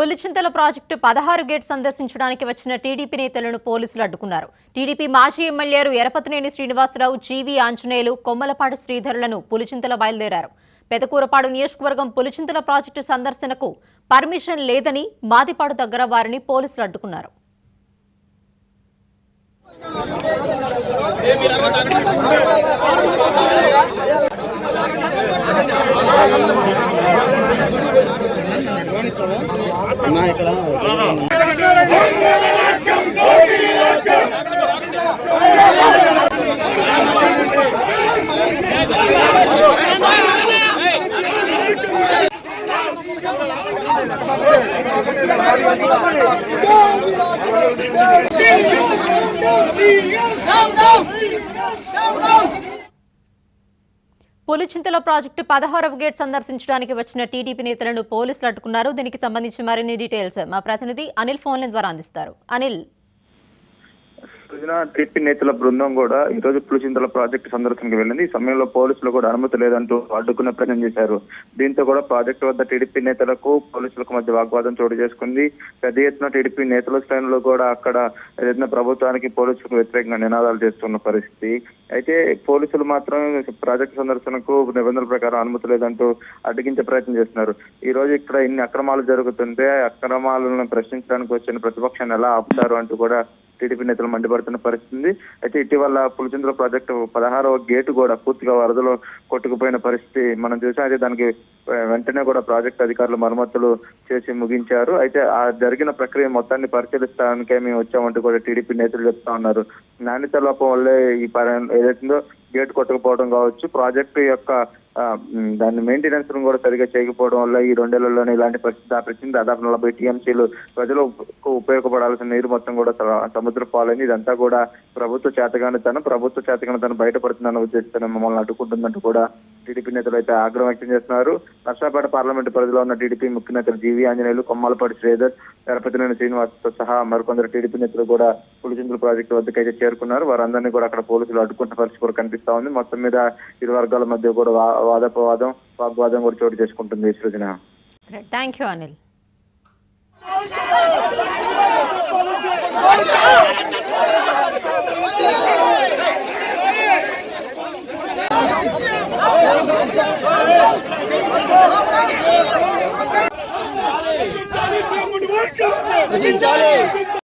Pulichintala project పదహారు gate సందర్శించడానికి వచ్చిన టీడీపీ నేతలను పోలీసులు అడ్డుకున్నారు టీడీపీ మాజీ ఎమ్మెల్యేలు ఎరపతినేని శ్రీనివాసరావు జీవీ ఆంజనేయులు కొమ్మలపాటి శ్రీధరులను పులిచింతల బయలుదేరారు పెదకూరపాడు నియోజకవర్గం పులిచింతల ప్రాజెక్టు సందర్శనకు పర్మిషన్ లేదని మాదిపాడు దగ్గర వారిని పోలీసులు అడ్డుకున్నారు అన్నా ఇక్కడ పులిచింతల ప్రాజెక్టు పదహారవ గేట్ సందర్శించడానికి వచ్చిన టీడీపీ నేతలను పోలీసులు అడ్డుకున్నారు దీనికి సంబంధించి మరిన్ని డీటెయిల్స్ మా ప్రతినిధి అనిల్ ఫోన్ల ద్వారా అందిస్తారు అనిల్ రోజున టీడీపీ నేతల బృందం కూడా ఈ రోజు పులిచింతల ప్రాజెక్టు సందర్శనకు వెళ్ళింది ఈ సమయంలో పోలీసులు కూడా అనుమతి లేదంటూ అడ్డుకునే ప్రయత్నం చేశారు దీంతో కూడా ప్రాజెక్టు వద్ద టీడీపీ నేతలకు పోలీసులకు మధ్య వాగ్వాదం చోటు చేసుకుంది పెద్ద ఎత్తున టీడీపీ నేతల శ్రేణులు కూడా అక్కడ ఏదైనా ప్రభుత్వానికి పోలీసులకు వ్యతిరేకంగా నినాదాలు చేస్తున్న పరిస్థితి అయితే పోలీసులు మాత్రం ప్రాజెక్టు సందర్శనకు నిబంధనల ప్రకారం అనుమతి లేదంటూ అడ్డగించే ప్రయత్నం చేస్తున్నారు ఈ రోజు ఇక్కడ ఇన్ని అక్రమాలు జరుగుతుంటే అక్రమాలను ప్రశ్నించడానికి వచ్చిన ప్రతిపక్షాన్ని ఎలా ఆపుతారు అంటూ కూడా టీడీపీ నేతలు మండిపడుతున్న పరిస్థితి ఉంది. అయితే ఇటీవల పులిచింద్ర ప్రాజెక్టు పదహారవ గేటు కూడా పూర్తిగా వరదలో కొట్టుకుపోయిన పరిస్థితి మనం చూసాం అయితే దానికి ఆ, వెంటనే కూడా ప్రాజెక్ట్ అధికారులు మరమ్మతులు చేసి ముగించారు అయితే ఆ జరిగిన ప్రక్రియ మొత్తాన్ని పరిశీలిస్తానికే మేము వచ్చామంటూ కూడా టీడీపీ నేతలు చెప్తా ఉన్నారు నాణ్యత లోపం వల్లే ఈ పరి ఏదైతుందో గేట్ కొట్టకపోవడం కావచ్చు ప్రాజెక్టు యొక్క ఆ, ఉమ్, దాని మెయింటెనెన్స్ కూడా సరిగా చేయకపోవడం వల్ల ఈ రెండేళ్లలోనే ఇలాంటి పరిస్థితి దాపించింది దాదాపు నలభై టీఎంసీలు ప్రజలకు ఉపయోగపడాల్సిన నీరు మొత్తం కూడా స- సముద్ర పాలైంది ఇదంతా కూడా ప్రభుత్వ చేతగానితనం ప్రభుత్వ చేతగానితనం బయటపడుతుందన్న ఉద్దేశంతో మమ్మల్ని అడ్డుకుంటుందంటూ కూడా టీడీపీ నేతలు అయితే ఆగ్రహం వ్యక్తం చేస్తున్నారు నర్సాపేట పార్లమెంటు పరిధిలో ఉన్న టీడీపీ ముఖ్య నేతలు జీవీ ఆంజనేయులు కొమ్మాలపాటి శ్రీధర్ తిరుపతినేని శ్రీనివాస్తో సహా మరికొందరు టీడీపీ నేతలు కూడా పులిచింతల ప్రాజెక్టు వద్దకు అయితే చేరుకున్నారు వారందరినీ కూడా అక్కడ పోలీసులు అడ్డుకుంటున్న పరిస్థితి కూడా కనిపిస్తా ఉంది మొత్తం మీద ఇరు వర్గాల మధ్య కూడా వా- వాదోపవాదం వాగ్వాదం కూడా చోటు చేసుకుంటుంది ఈ సృజన థ్యాంక్ యూ అనిల్ రచించాలి